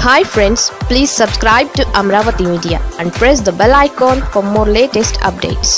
hi friends please subscribe to Amaravati media and press the bell icon for more latest updates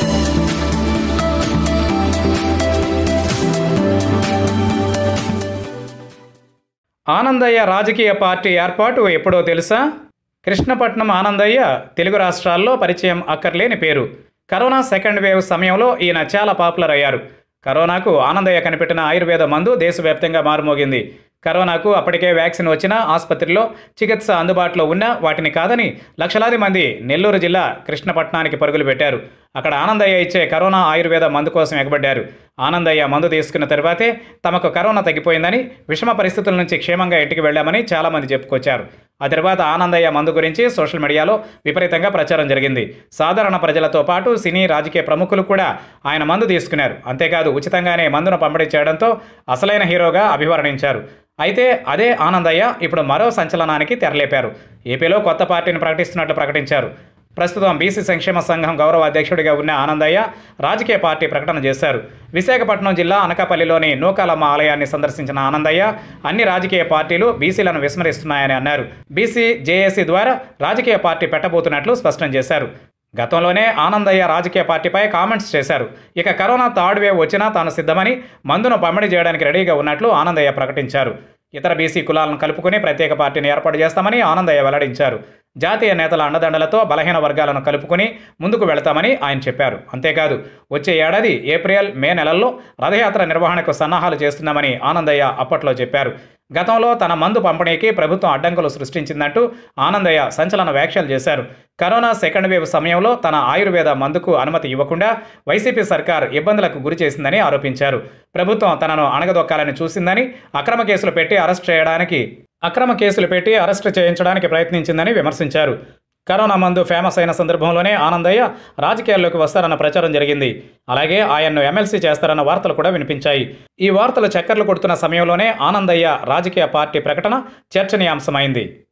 Anandayya రాజకీయ party ఏర్పాటు ఎప్పుడో తెలుసా కృష్ణపట్నం ఆనందయ్య తెలుగు రాష్ట్రాల్లో పరిచయం అక్కర్లేని పేరు కరోనా సెకండ్ వేవ్ సమయంలో ఈయన చాలా పాపులర్ అయ్యారు కరోనాకు ఆనందయ్య కనిపెట్టిన ఆయుర్వేద మందు దేశవ్యాప్తంగా మారుమోగింది కరోనాకు అప్పటికే వ్యాక్సిన్ వచ్చినా ఆసుపత్రిలో చికిత్స అందుబాటులో ఉన్నా వాటిని కాదని లక్షలాది మంది నెల్లూరు జిల్లా కృష్ణపట్నానికి పరుగులు పెట్టారు అక్కడ ఆనందయ్య ఇచ్చే కరోనా ఆయుర్వేద మందు కోసం ఎగబడ్డారు ఆనందయ్య మందు తీసుకున్న తర్వాతే తమకు కరోనా తగ్గిపోయిందని విషమ పరిస్థితుల నుంచి క్షేమంగా ఇంటికి వెళ్ళామని చాలామంది చెప్పుకొచ్చారు ఆ తర్వాత ఆనందయ్య మందు గురించి సోషల్ మీడియాలో విపరీతంగా ప్రచారం జరిగింది సాధారణ ప్రజలతో పాటు సినీ రాజకీయ ప్రముఖులు కూడా ఆయన మందు తీసుకున్నారు అంతేకాదు ఉచితంగానే మందును పంపిణీ చేయడంతో అసలైన హీరోగా అభివర్ణించారు అయితే అదే ఆనందయ్య ఇప్పుడు మరో సంచలనానికి తెరలేపారు ఏపీలో కొత్త పార్టీని ప్రకటిస్తున్నట్లు ప్రకటించారు ప్రస్తుతం బీసీ సంక్షేమ సంఘం గౌరవ అధ్యక్షుడిగా ఉన్న ఆనందయ్య రాజకీయ పార్టీ ప్రకటన చేశారు విశాఖపట్నం జిల్లా అనకాపల్లిలోని నూకాలమ్మ ఆలయాన్ని సందర్శించిన ఆనందయ్య అన్ని రాజకీయ పార్టీలు బీసీలను విస్మరిస్తున్నాయని అన్నారు బీసీ జేఏసీ ద్వారా రాజకీయ పార్టీ పెట్టబోతున్నట్లు స్పష్టం చేశారు గతంలోనే ఆనందయ్య రాజకీయ పార్టీపై కామెంట్స్ చేశారు ఇక కరోనా థర్డ్ వేవ్ వచ్చినా తాను సిద్ధమని మందును పంపిణీ చేయడానికి రెడీగా ఉన్నట్లు ఆనందయ్య ప్రకటించారు ఇతర బీసీ కులాలను కలుపుకుని ప్రత్యేక పార్టీని ఏర్పాటు చేస్తామని ఆనందయ్య వెల్లడించారు జాతీయ నేతల అండదండలతో బలహీన వర్గాలను కలుపుకుని ముందుకు వెళతామని ఆయన చెప్పారు అంతేకాదు వచ్చే ఏడాది ఏప్రిల్ మే నెలల్లో రథయాత్ర నిర్వహణకు సన్నాహాలు చేస్తున్నామని ఆనందయ్య అప్పట్లో చెప్పారు గతంలో తన మందు పంపిణీకి ప్రభుత్వం అడ్డంకులు సృష్టించిందంటూ ఆనందయ్య సంచలన వ్యాఖ్యలు చేశారు కరోనా సెకండ్ వేవ్ సమయంలో తన ఆయుర్వేద మందుకు అనుమతి ఇవ్వకుండా వైసీపీ సర్కార్ ఇబ్బందులకు గురి చేసిందని ఆరోపించారు ప్రభుత్వం తనను అణగదొక్కాలని చూసిందని అక్రమ కేసులు పెట్టి అరెస్ట్ చేయడానికి అక్రమ కేసులు పెట్టి అరెస్టు చేయించడానికి ప్రయత్నించిందని విమర్శించారు కరోనా మందు ఫేమస్ అయిన సందర్భంలోనే ఆనందయ్య రాజకీయాల్లోకి వస్తారన్న ప్రచారం జరిగింది అలాగే ఆయన్ను ఎమ్మెల్సీ చేస్తారన్న వార్తలు కూడా వినిపించాయి ఈ వార్తలు చక్కర్లు కొడుతున్న సమయంలోనే ఆనందయ్య రాజకీయ పార్టీ ప్రకటన చర్చనీయాంశమైంది